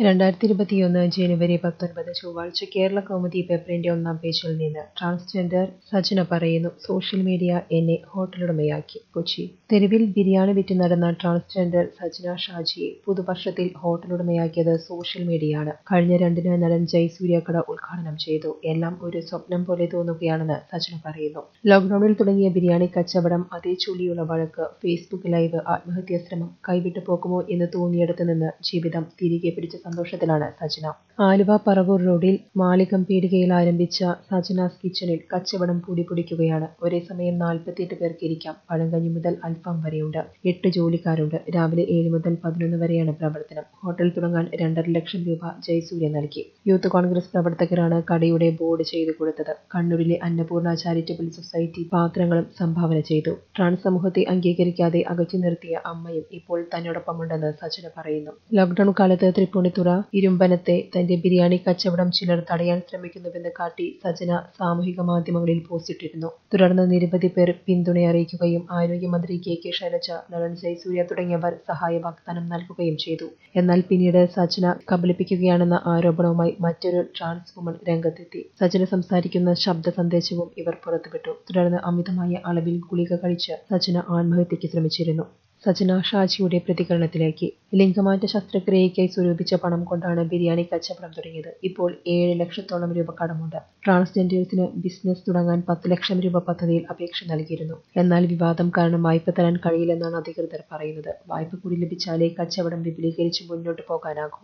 രണ്ടായിരത്തി ഇരുപത്തിയൊന്ന് ജനുവരി പത്തൊൻപത് ചൊവ്വാഴ്ച കേരള കൗമുദി പേപ്പറിന്റെ ഒന്നാം പേജിൽ നിന്ന് ട്രാൻസ്ജെൻഡർ സജന പറയുന്നു സോഷ്യൽ മീഡിയ എന്നെ ഹോട്ടലുടമയാക്കി കൊച്ചി തെരുവിൽ ബിരിയാണി വിറ്റ് നടന്ന ട്രാൻസ്ജെൻഡർ സജന ഷാജിയെ പുതുവർഷത്തിൽ ഹോട്ടലുടമയാക്കിയത് സോഷ്യൽ മീഡിയയാണ് കഴിഞ്ഞ രണ്ടിന് നടൻ ജയസൂര്യ കട ഉദ്ഘാടനം ചെയ്തു എല്ലാം ഒരു സ്വപ്നം പോലെ തോന്നുകയാണെന്ന് സജന പറയുന്നു ലോക്ഡൌണിൽ തുടങ്ങിയ ബിരിയാണി കച്ചവടം അതേ ചൊല്ലിയുള്ള വഴക്ക് ഫേസ്ബുക്ക് ലൈവ് ആത്മഹത്യാ ശ്രമം കൈവിട്ടു പോകുമോ എന്ന് തോന്നിയിടത്ത് നിന്ന് ജീവിതം തിരികെ പിടിച്ച സന്തോഷത്തിലാണ് സജന ആലുവ പറവൂർ റോഡിൽ മാളികം പീടികയിൽ ആരംഭിച്ച സജനാസ് കിച്ചണിൽ കച്ചവടം പൊടിപൊടിക്കുകയാണ് ഒരേ സമയം നാൽപ്പത്തിയെട്ട് പേർക്ക് ഇരിക്കാം പഴങ്കഞ്ഞി മുതൽ അൽഫാം വരെയുണ്ട് എട്ട് ജോലിക്കാരുണ്ട് രാവിലെ ഏഴ് മുതൽ പതിനൊന്ന് വരെയാണ് പ്രവർത്തനം ഹോട്ടൽ തുടങ്ങാൻ രണ്ടര ലക്ഷം രൂപ ജയസൂര്യ നൽകി യൂത്ത് കോൺഗ്രസ് പ്രവർത്തകരാണ് കടയുടെ ബോർഡ് ചെയ്തു കൊടുത്തത് കണ്ണൂരിലെ അന്നപൂർണ ചാരിറ്റബിൾ സൊസൈറ്റി പാത്രങ്ങളും സംഭാവന ചെയ്തു ട്രാൻസ് സമൂഹത്തെ അംഗീകരിക്കാതെ അകറ്റി നിർത്തിയ അമ്മയും ഇപ്പോൾ തന്നോടൊപ്പമുണ്ടെന്ന് സജന പറയുന്നു ലോക്ഡൌൺ കാലത്ത് തൃപ്പൂണിത്തുറ ഇരുമ്പനത്തെ തന്റെ ബിരിയാണി കച്ചവടം ചിലർ തടയാൻ ശ്രമിക്കുന്നുവെന്ന് കാട്ടി സജന സാമൂഹിക മാധ്യമങ്ങളിൽ പോസ്റ്റിട്ടിരുന്നു തുടർന്ന് നിരവധി പേർ പിന്തുണ അറിയിക്കുകയും ആരോഗ്യമന്ത്രി കെ കെ ശൈലജ നടൻ ജയസൂര്യ തുടങ്ങിയവർ സഹായ വാഗ്ദാനം നൽകുകയും ചെയ്തു എന്നാൽ പിന്നീട് സജന കബളിപ്പിക്കുകയാണെന്ന ആരോപണവുമായി മറ്റൊരു ട്രാൻസ് വുമൺ രംഗത്തെത്തി സജന സംസാരിക്കുന്ന ശബ്ദ സന്ദേശവും ഇവർ പുറത്തുവിട്ടു തുടർന്ന് അമിതമായ അളവിൽ ഗുളിക കഴിച്ച് സജന ആത്മഹത്യയ്ക്ക് ശ്രമിച്ചിരുന്നു സജന ഷാജിയുടെ പ്രതികരണത്തിലേക്ക് ലിംഗമാറ്റ ശസ്ത്രക്രിയയ്ക്കായി സ്വരൂപിച്ച പണം കൊണ്ടാണ് ബിരിയാണി കച്ചവടം തുടങ്ങിയത് ഇപ്പോൾ ഏഴ് ലക്ഷത്തോളം രൂപ കടമുണ്ട് ട്രാൻസ്ജെൻഡേഴ്സിന് ബിസിനസ് തുടങ്ങാൻ പത്ത് ലക്ഷം രൂപ പദ്ധതിയിൽ അപേക്ഷ നൽകിയിരുന്നു എന്നാൽ വിവാദം കാരണം വായ്പ തരാൻ കഴിയില്ലെന്നാണ് അധികൃതർ പറയുന്നത് വായ്പ കൂടി ലഭിച്ചാലേ കച്ചവടം വിപുലീകരിച്ച് മുന്നോട്ട് പോകാനാകൂ